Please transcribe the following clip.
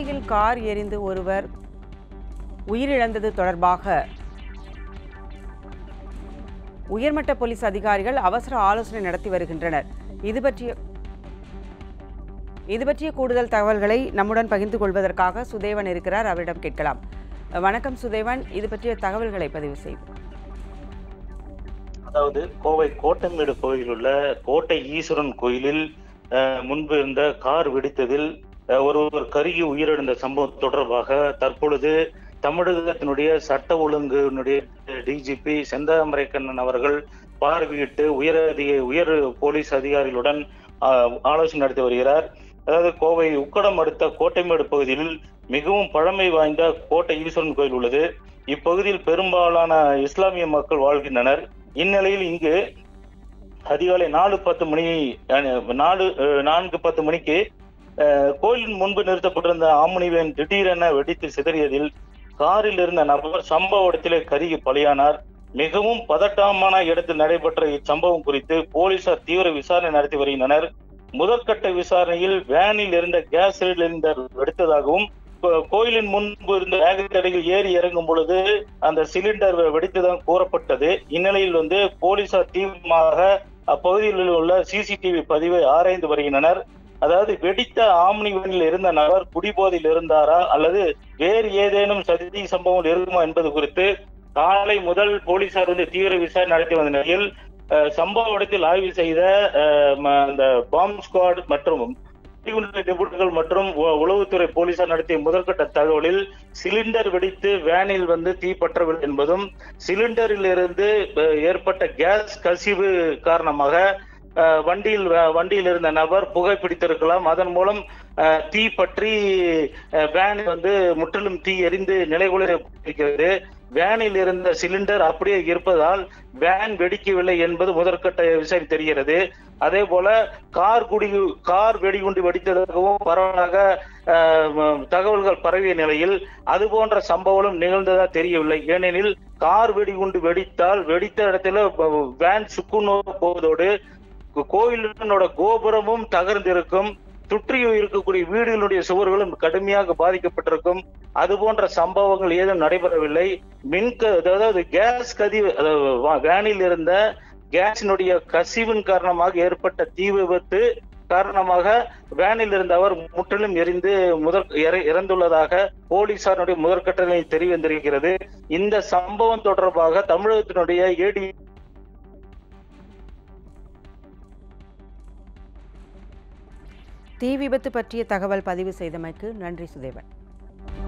கோவையில் கார் எரிந்து ஒருவர் உயிரிழந்தது தொடர்பாக உயர்மட்ட போலீஸ் அதிகாரிகள் அவசர ஆலோசனை நடத்தி வருகின்றனர் இது பற்றிய இது பற்றிய கூடுதல் தகவல்களை நம்முடன் பகிர்ந்து கொள்வதற்காக சுதேவன் இருக்கிறார் அவரிடம் கேட்கலாம் வணக்கம் சுதேவன் இது பற்றிய தகவல்களை பதிவு செய்வோம் அதாவது கோவை கோட்டமேடு கோயிலில் உள்ள கோட்டை ஈஸ்வரன் கோயிலில் அஹ், முன்பு இருந்த கார் வெடித்ததில் அஹ், ஒருவர் கருகி உயிரிழந்த சம்பவம் தொடர்பாக தற்பொழுது தமிழகத்தினுடைய சட்ட ஒழுங்கினுடைய டிஜிபி செந்தாமரைக்கண்ணன் அவர்கள் பார்வையிட்டு உயர் அதிக உயர் போலீஸ் அதிகாரிகளுடன் அஹ், ஆலோசனை நடத்தி வருகிறார் அதாவது கோவை உக்கடம் அடுத்த கோட்டைமேடு பகுதியில் மிகவும் பழமை வாய்ந்த கோட்டை ஈஸ்வரன் கோயில் உள்ளது இப்பகுதியில் பெரும்பாலான இஸ்லாமிய மக்கள் வாழ்கின்றனர் இந்நிலையில் இங்கு அதிகாலை நாலு பத்து மணி அஹ், நாலு அஹ், நான்கு பத்து மணிக்கு அஹ், கோயிலின் முன்பு நிறுத்தப்பட்டிருந்த ஆம்னி வேன் திடீரென வெடித்து சிதறியதில் காரில் இருந்த நபர் சம்பவ இடத்திலே கருகி பலியானார் மிகவும் பதட்டமான இடத்தில் நடைபெற்ற இச்சம்பவம் குறித்து போலீசார் தீவிர விசாரணை நடத்தி வருகின்றனர் முதற்கட்ட விசாரணையில் வேனில் இருந்த கேஸ் சிலிண்டர் வெடித்ததாகவும் கோ- கோயிலின் முன்பு இருந்த வேகத்தடையில் ஏறி இறங்கும் பொழுது அந்த சிலிண்டர் வெடித்ததாக கூறப்பட்டது இந்நிலையில் வந்து போலீசார் தீவிரமாக அப்பகுதியில் உள்ள சிசிடிவி பதிவை ஆராய்ந்து வருகின்றனர் அதாவது வெடித்த ஆம்னி வேனில் இருந்த நபர் குடிபோதையில் இருந்தாரா அல்லது வேறு ஏதேனும் சதி சம்பவம் இருக்குமா என்பது குறித்து காலை முதல் போலீசார் வந்து தீவிர விசாரணை நடத்தி வந்த நிலையில் அஹ், சம்பவ இடத்தில் ஆய்வு செய்த அஹ், ம- அந்த பாம்பு ஸ்குவாட் மற்றும் வெடிகுண்டு நிபுணர்கள் மற்றும் உ- உளவுத்துறை போலீசார் நடத்திய முதற்கட்ட தகவலில் சிலிண்டர் வெடித்து வேனில் வந்து தீ பற்றவில்லை என்பதும் சிலிண்டரில் இருந்து அஹ், ஏற்பட்ட கேஸ் கசிவு காரணமாக அஹ், வண்டியில் வ- வண்டியில் இருந்த நபர் புகை பிடித்திருக்கலாம் அதன் மூலம் அஹ், தீ பற்றி அஹ், வேன் வந்து முற்றிலும் தீ எரிந்து நிலைகுலிர இருக்கிறது வேனில் இருந்த சிலிண்டர் அப்படியே இருப்பதால் வேன் வெடிக்கவில்லை என்பது முதற்கட்ட விசாரணை தெரிகிறது அதே போல கார் குடி கார் வெடிகுண்டு வெடித்ததாகவும் பரவலாக அஹ், ம- தகவல்கள் பரவிய நிலையில் அது போன்ற சம்பவம் நிகழ்ந்ததா தெரியவில்லை ஏனெனில் கார் வெடிகுண்டு வெடித்தால் வெடித்த இடத்துல வ- வேன் சுக்குநூறு போவதோடு கோ- கோயிலினோட கோபுரமும் தகர்ந்திருக்கும் சுற்றி இருக்கக்கூடிய வீடுகளுடைய சுவர்களும் கடுமையாக பாதிக்கப்பட்டிருக்கும் அது போன்ற சம்பவங்கள் ஏதும் நடைபெறவில்லை மின்க அதாவது கேஸ் கதிவு அதாவது வா- வேனில் இருந்த கேஸினுடைய கசிவின் காரணமாக ஏற்பட்ட தீ விபத்து காரணமாக வேனில் இருந்த அவர் முற்றிலும் எரிந்து முதற் இற- இறந்துள்ளதாக போலீசாருடைய முதற்கட்டளை தெரிவித்திருக்கிறது இந்த சம்பவம் தொடர்பாக தமிழகத்தினுடைய ஏடி தீ விபத்து பற்றிய தகவல் பதிவு செய்தமைக்கு நன்றி சுதேவன்